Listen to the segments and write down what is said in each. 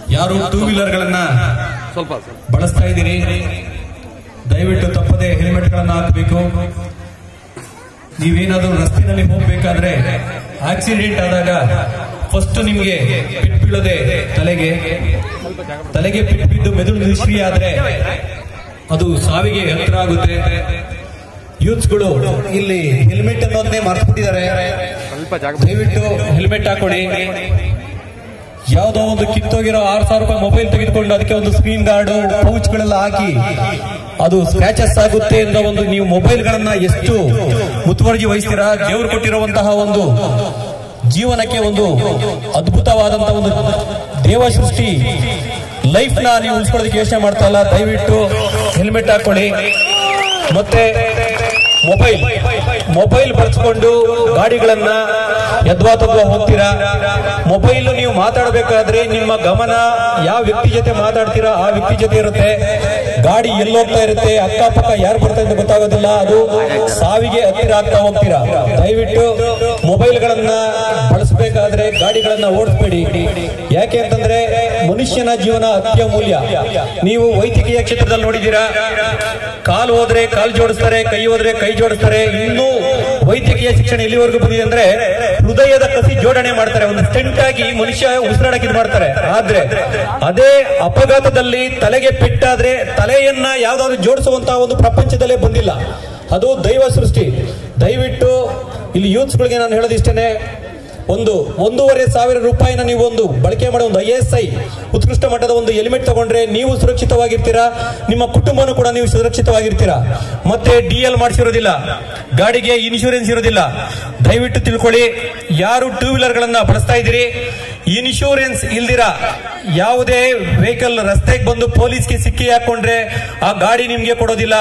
ಯಾರು two wheeler ಗಳನ್ನ ಸ್ವಲ್ಪ ಸ್ವಲ್ಪ ಬಳಸ್ತಾ ಇದ್ದೀರಿ ದಯವಿಟ್ಟು ತಪ್ಪದೆ ಹೆಲ್ಮೆಟ್ ಗಳನ್ನ ಹಾಕಬೇಕು ನೀವೇನಾದ್ರೂ ರಸ್ತೆಯಲ್ಲಿ ಹೋಗ್ಬೇಕಾದ್ರೆ ಆಕ್ಸಿಡೆಂಟ್ ಆದಾಗ ಫಸ್ಟ್ ನಿಮ್ಗೆ ಪೆಟ್ಟು ಬೀಳದೆ ತಲೆಗೆ ತಲೆಗೆ ಪೆಟ್ಟು ಬಿದ್ದು ಮೆದುಳು ನಿಷ್ಕ್ರಿಯ ಆದ್ರೆ ಅದು ಸಾವಿಗೆ ಹತ್ರ ಆಗುತ್ತೆ ಯೂತ್ಸ್ಗಳು ಇಲ್ಲಿ ಹೆಲ್ಮೆಟ್ ಅನ್ನೋದನ್ನೇ ಮರ್ತ್ಬಿಟ್ಟಿದ್ದಾರೆ ಸ್ವಲ್ಪ ಜಾಗ ದಯವಿಟ್ಟು ಹೆಲ್ಮೆಟ್ ಹಾಕೊಳ್ಳಿ ಯಾವುದೋ ಒಂದು ಕಿತ್ತೋಗಿರೋ ಆರು ಸಾವಿರ ರೂಪಾಯಿ ಮೊಬೈಲ್ ತೆಗೆದುಕೊಂಡು ಅದಕ್ಕೆ ಒಂದು ಸ್ಕ್ರೀನ್ ಗಾರ್ಡ್ ಪೌಚ್ ಗಳೆಲ್ಲ ಹಾಕಿ ಅದು ಸ್ಕ್ರಾಚಸ್ ಆಗುತ್ತೆ ಅಂತ ಒಂದು ನೀವು ಮೊಬೈಲ್ ಗಳನ್ನ ಎಷ್ಟು ಮುತುವರ್ಜಿ ವಹಿಸ್ತೀರಾ ದೇವರು ಕೊಟ್ಟಿರುವಂತಹ ಒಂದು ಜೀವನಕ್ಕೆ ಒಂದು ಅದ್ಭುತವಾದಂತಹ ಒಂದು ದೇವ ಸೃಷ್ಟಿ ಲೈಫ್ ನ ನೀವು ಉಳಿಸ್ಕೊಳ್ಳೋದಕ್ಕೆ ಯೋಚನೆ ಮಾಡ್ತಾ ಇಲ್ಲ ದಯವಿಟ್ಟು ಹೆಲ್ಮೆಟ್ ಹಾಕೊಳ್ಳಿ ಮತ್ತೆ ಮೊಬೈಲ್ ಮೊಬೈಲ್ ಬಳಸ್ಕೊಂಡು ಗಾಡಿಗಳನ್ನ ಯದ್ವಾ ತದ್ವಾ ಹೋಗ್ತೀರಾ ಮೊಬೈಲ್ ನೀವು ಮಾತಾಡಬೇಕಾದ್ರೆ ನಿಮ್ಮ ಗಮನ ಯಾವ ವ್ಯಕ್ತಿ ಜೊತೆ ಮಾತಾಡ್ತೀರಾ ಆ ವ್ಯಕ್ತಿ ಜೊತೆ ಇರುತ್ತೆ ಗಾಡಿ ಎಲ್ಲೋಗ್ತಾ ಇರುತ್ತೆ ಅಕ್ಕಪಕ್ಕ ಯಾರು ಬರ್ತಾ ಅಂತ ಗೊತ್ತಾಗೋದಿಲ್ಲ ಅದು ಸಾವಿಗೆ ಹತ್ತಿರ ಆಗ್ತಾ ಹೋಗ್ತೀರಾ ದಯವಿಟ್ಟು ಮೊಬೈಲ್ ಗಳನ್ನ ಬಳಸಬೇಕಾದ್ರೆ ಗಾಡಿಗಳನ್ನ ಓಡಿಸ್ಬೇಡಿ ಯಾಕೆ ಅಂತಂದ್ರೆ ಮನುಷ್ಯನ ಜೀವನ ಅತ್ಯಮೂಲ್ಯ ನೀವು ವೈದ್ಯಕೀಯ ಕ್ಷೇತ್ರದಲ್ಲಿ ನೋಡಿದ್ದೀರಾ ಕಾಲು ಹೋದ್ರೆ ಕಾಲು ಜೋಡಿಸ್ತಾರೆ ಕೈ ಹೋದ್ರೆ ಕೈ ಜೋಡಿಸ್ತಾರೆ ಇನ್ನೂ ವೈದ್ಯಕೀಯ ಶಿಕ್ಷಣ ಎಲ್ಲಿವರೆಗೂ ಬಂದಿದೆ ಅಂದ್ರೆ ಹೃದಯದ ಕಸಿ ಜೋಡಣೆ ಮಾಡ್ತಾರೆ ಒಂದು ಸ್ಟೆಂಟ್ ಆಗಿ ಮನುಷ್ಯ ಉಸಿರಾಡಕ್ಕೆ ಇದು ಮಾಡ್ತಾರೆ ಆದ್ರೆ ಅದೇ ಅಪಘಾತದಲ್ಲಿ ತಲೆಗೆ ಪೆಟ್ಟಾದ್ರೆ ತಲೆಯನ್ನ ಯಾವ್ದಾದ್ರು ಜೋಡಿಸುವಂತಹ ಒಂದು ಪ್ರಪಂಚದಲ್ಲೇ ಬಂದಿಲ್ಲ ಅದು ದೈವ ಸೃಷ್ಟಿ ದಯವಿಟ್ಟು ಇಲ್ಲಿ ಯೂತ್ಸ್ಗಳಿಗೆ ನಾನು ಹೇಳೋದಿಷ್ಟೇನೆ ಒಂದು ಒಂದೂವರೆ ಸಾವಿರ ರೂಪಾಯಿನ ನೀವು ಒಂದು ಬಳಕೆ ಮಾಡೋ ಒಂದು ಐ ಎಸ್ ಐ ಉತ್ಕೃಷ್ಟ ಮಟ್ಟದ ಒಂದು ಹೆಲ್ಮೆಟ್ ತಗೊಂಡ್ರೆ ನೀವು ಸುರಕ್ಷಿತವಾಗಿರ್ತೀರಾ ನಿಮ್ಮ ಕುಟುಂಬನೂ ಕೂಡ ನೀವು ಸುರಕ್ಷಿತವಾಗಿರ್ತೀರಾ ಮತ್ತೆ ಡಿ ಎಲ್ ಮಾಡಿಸಿರೋದಿಲ್ಲ ಗಾಡಿಗೆ ಇನ್ಶೂರೆನ್ಸ್ ಇರೋದಿಲ್ಲ ದಯವಿಟ್ಟು ತಿಳ್ಕೊಳ್ಳಿ ಯಾರು ಟೂ ವೀಲರ್ ಗಳನ್ನ ಬಳಸ್ತಾ ಇದ್ದೀರಿ ಇನ್ಶೂರೆನ್ಸ್ ಇಲ್ದಿರ ಯಾವುದೇ ವೆಹಿಕಲ್ ರಸ್ತೆಗೆ ಬಂದು ಪೊಲೀಸ್ಗೆ ಸಿಕ್ಕಿ ಹಾಕೊಂಡ್ರೆ ಆ ಗಾಡಿ ನಿಮ್ಗೆ ಕೊಡೋದಿಲ್ಲ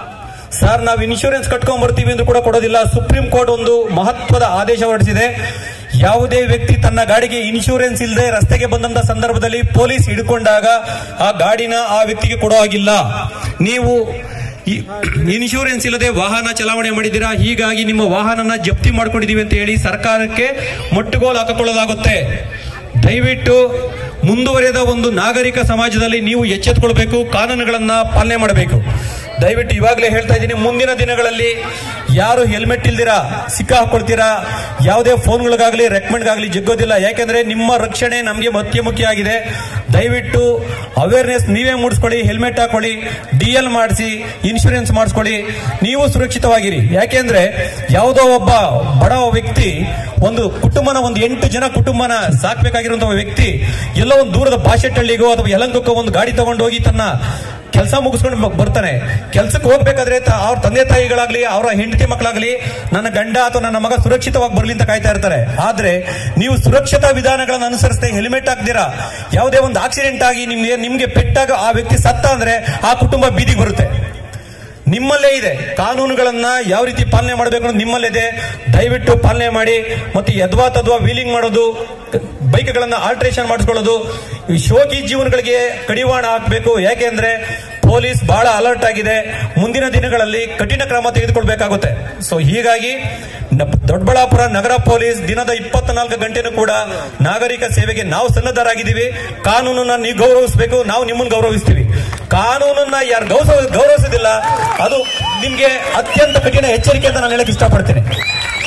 ಸರ್ ನಾವು ಇನ್ಶೂರೆನ್ಸ್ ಕಟ್ಕೊಂಡ್ ಬರ್ತೀವಿ ಎಂದು ಕೂಡ ಕೊಡೋದಿಲ್ಲ ಸುಪ್ರೀಂ ಕೋರ್ಟ್ ಒಂದು ಮಹತ್ವದ ಆದೇಶ ಹೊರಡಿಸಿದೆ ಯಾವುದೇ ವ್ಯಕ್ತಿ ತನ್ನ ಗಾಡಿಗೆ ಇನ್ಶೂರೆನ್ಸ್ ಇಲ್ಲದೆ ರಸ್ತೆಗೆ ಬಂದಂತ ಸಂದರ್ಭದಲ್ಲಿ ಪೊಲೀಸ್ ಹಿಡ್ಕೊಂಡಾಗ ಆ ಗಾಡಿನ ಆ ವ್ಯಕ್ತಿಗೆ ಕೊಡೋ ಹಾಗಿಲ್ಲ ನೀವು ಈ- ಇನ್ಶೂರೆನ್ಸ್ ಇಲ್ಲದೆ ವಾಹನ ಚಲಾವಣೆ ಮಾಡಿದ್ದೀರಾ ಹೀಗಾಗಿ ನಿಮ್ಮ ವಾಹನನ ಜಪ್ತಿ ಮಾಡ್ಕೊಂಡಿದೀವಿ ಅಂತ ಹೇಳಿ ಸರ್ಕಾರಕ್ಕೆ ಮುಟ್ಟುಗೋಲು ಹಾಕಿಕೊಳ್ಳಲಾಗುತ್ತೆ ದಯವಿಟ್ಟು ಮುಂದುವರೆದ ಒಂದು ನಾಗರಿಕ ಸಮಾಜದಲ್ಲಿ ನೀವು ಎಚ್ಚೆತ್ತುಕೊಳ್ಬೇಕು ಕಾನೂನುಗಳನ್ನ ಪಾಲನೆ ಮಾಡಬೇಕು ದಯವಿಟ್ಟು ಇವಾಗಲೇ ಹೇಳ್ತಾ ಇದ್ದೀನಿ ಮುಂದಿನ ದಿನಗಳಲ್ಲಿ ಯಾರು ಹೆಲ್ಮೆಟ್ ಇಲ್ದಿರಾ ಸಿಕ್ಕ ಹಾಕೊಳ್ತೀರಾ ಯಾವುದೇ ಫೋನ್ಗಳಿಗಾಗಲಿ ರೆಕಮೆಂಡ್ಗಾಗಲಿ ಜಗ್ಗೋದಿಲ್ಲ ಯಾಕೆಂದ್ರೆ ನಿಮ್ಮ ರಕ್ಷಣೆ ನಮಗೆ ಅತ್ಯ ಮುಖ್ಯ ಆಗಿದೆ ದಯವಿಟ್ಟು ಅವೇರ್ನೆಸ್ ನೀವೇ ಮೂಡಿಸ್ಕೊಳ್ಳಿ ಹೆಲ್ಮೆಟ್ ಹಾಕೊಳ್ಳಿ ಡಿ ಎಲ್ ಮಾಡಿಸಿ ಇನ್ಶೂರೆನ್ಸ್ ಮಾಡಿಸ್ಕೊಳ್ಳಿ ನೀವು ಸುರಕ್ಷಿತವಾಗಿರಿ ಯಾಕೆಂದ್ರೆ ಯಾವುದೋ ಒಬ್ಬ ಬಡ ವ್ಯಕ್ತಿ ಒಂದು ಕುಟುಂಬನ ಒಂದು ಎಂಟು ಜನ ಕುಟುಂಬನ ಸಾಕ್ಬೇಕಾಗಿರುವಂತಹ ವ್ಯಕ್ತಿ ಎಲ್ಲೋ ಒಂದು ದೂರದ ಬಾಶೆಟ್ಟಳ್ಳಿಗೋ ಅಥವಾ ಯಲಂಕಕ್ಕೋ ಒಂದು ಗಾಡಿ ತಗೊಂಡು ಹೋಗಿ ತನ್ನ ಕೆಲಸ ಮುಗಿಸ್ಕೊಂಡು ಬ- ಬರ್ತಾನೆ ಕೆಲ್ಸಕ್ಕೆ ಹೋಗ್ಬೇಕಾದ್ರೆ ತ- ಅವ್ರ ತಂದೆ ತಾಯಿಗಳಾಗ್ಲಿ ಅವರ ಹೆಂಡತಿ ಮಕ್ಕಳಾಗ್ಲಿ ನನ್ನ ಗಂಡ ಅಥವಾ ನನ್ನ ಮಗ ಸುರಕ್ಷಿತವಾಗಿ ಬರ್ಲಿ ಅಂತ ಕಾಯ್ತಾ ಇರ್ತಾರೆ ಆದ್ರೆ ನೀವು ಸುರಕ್ಷತಾ ವಿಧಾನಗಳನ್ನು ಅನುಸರಿಸದೆ ಹೆಲ್ಮೆಟ್ ಹಾಕ್ದಿರಾ ಯಾವುದೇ ಒಂದು ಆಕ್ಸಿಡೆಂಟ್ ಆಗಿ ನಿಮ್ಗೆ ನಿಮ್ಗೆ ಪೆಟ್ಟಾಗ ಆ ವ್ಯಕ್ತಿ ಸತ್ತ ಅಂದ್ರೆ ಆ ಕುಟುಂಬ ಬೀದಿಗೆ ಬರುತ್ತೆ ನಿಮ್ಮಲ್ಲೇ ಇದೆ ಕಾನೂನುಗಳನ್ನ ಯಾವ ರೀತಿ ಪಾಲನೆ ಮಾಡಬೇಕು ಅನ್ನೋದು ನಿಮ್ಮಲ್ಲಿದೆ ದಯವಿಟ್ಟು ಪಾಲನೆ ಮಾಡಿ ಮತ್ತೆ ಯದ್ವಾ ತದ್ವಾ ವೀಲಿಂಗ್ ಮಾಡೋದು ಬೈಕ್ಗಳನ್ನ ಆಲ್ಟ್ರೇಷನ್ ಮಾಡಿಸ್ಕೊಳ್ಳೋದು ಈ ಶೋಕಿ ಜೀವನಗಳಿಗೆ ಕಡಿವಾಣ ಹಾಕಬೇಕು ಯಾಕೆಂದ್ರೆ ಪೊಲೀಸ್ ಬಹಳ ಅಲರ್ಟ್ ಆಗಿದೆ ಮುಂದಿನ ದಿನಗಳಲ್ಲಿ ಕಠಿಣ ಕ್ರಮ ತೆಗೆದುಕೊಳ್ಬೇಕಾಗುತ್ತೆ ಸೊ ಹೀಗಾಗಿ ನ- ದೊಡ್ಡಬಳ್ಳಾಪುರ ನಗರ ಪೊಲೀಸ್ ದಿನದ ಇಪ್ಪತ್ನಾಲ್ಕು ಗಂಟೆನೂ ಕೂಡ ನಾಗರಿಕ ಸೇವೆಗೆ ನಾವು ಸನ್ನದ್ಧರಾಗಿದ್ದೀವಿ ಕಾನೂನನ್ನ ನೀವು ಗೌರವಿಸಬೇಕು ನಾವು ನಿಮ್ಮನ್ನು ಗೌರವಿಸ್ತೀವಿ ಕಾನೂನನ್ನ ಯಾರು ಗೌರವ ಗೌರವಿಸೋದಿಲ್ಲ ಅದು ನಿಮ್ಗೆ ಅತ್ಯಂತ ಕಠಿಣ ಎಚ್ಚರಿಕೆ ಅಂತ ನಾನು ಹೇಳಕ್ ಇಷ್ಟಪಡ್ತೇನೆ